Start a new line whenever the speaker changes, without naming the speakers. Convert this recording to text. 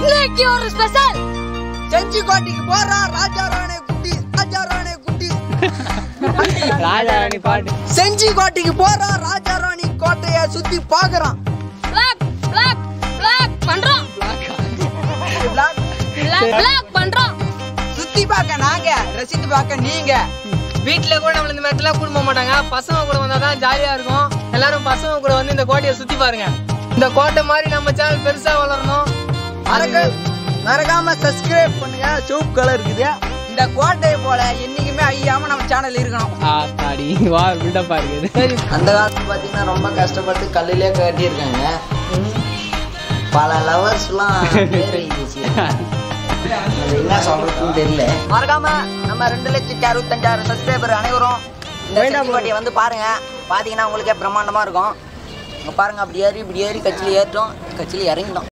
உங்களுக்கு ஒரு ஸ்பெஷல்
செஞ்சி கோட்டைக்கு போறா ராஜா ராணே குட்டி ராஜா ராணே குட்டி
ராஜாராணி பாட்டு
செஞ்சி கோட்டைக்கு போறா ராஜா ராணி கோட்டைய சுத்தி பாக்குறான்
பிளாக் பிளாக் பிளாக் பண்றோம் பிளாக் பிளாக் பண்றோம்
சுத்தி பார்க்க நாங்க ரசித்து பார்க்க நீங்க
வீட்டுல கூட நம்மள இந்த மாதிரிலாம் கூட்டு போக மாட்டாங்க பசங்க கூட வந்தா தான் ஜாலியா இருக்கும் எல்லாரும் பசங்க கூட வந்து இந்த கோட்டையை சுத்தி பாருங்க இந்த கோட்டை மாதிரி நம்ம சேனல் பெருசா வளரணும்
மறக்க மறக்காம சப்ஸ்கிரைப் பண்ணுங்க சிவப்பு கலர் இருக்குது இந்த கோட்டையை போல என்னைக்குமே அழியாம நம்ம சேனல் இருக்கணும்
ஆத்தாடி வா பில்டப்பா இருக்குது சரி
அந்த காலத்துல பாத்தீங்கன்னா ரொம்ப கஷ்டப்பட்டு கல்லுலயே கட்டியிருக்காங்க பல லவர்ஸ்லாம் பேர் எழுதிச்சு அது என்ன சொல்றதுன்னு தெரியல
மறக்காம நம்ம ரெண்டு லட்சத்தி அறுபத்தஞ்சாயிரம் சப்ஸ்கிரைபர் அனைவரும் இந்த செஞ்சி கோட்டையை வந்து பாருங்க பாத்தீங்கன்னா உங்களுக்கே பிரம்மாண்டமா இருக்கும் இங்க பாருங்க அப்படி ஏறி இப்படி ஏறி கட்சியில ஏற்றோம் கட்சியில இறங்கிட்டோம்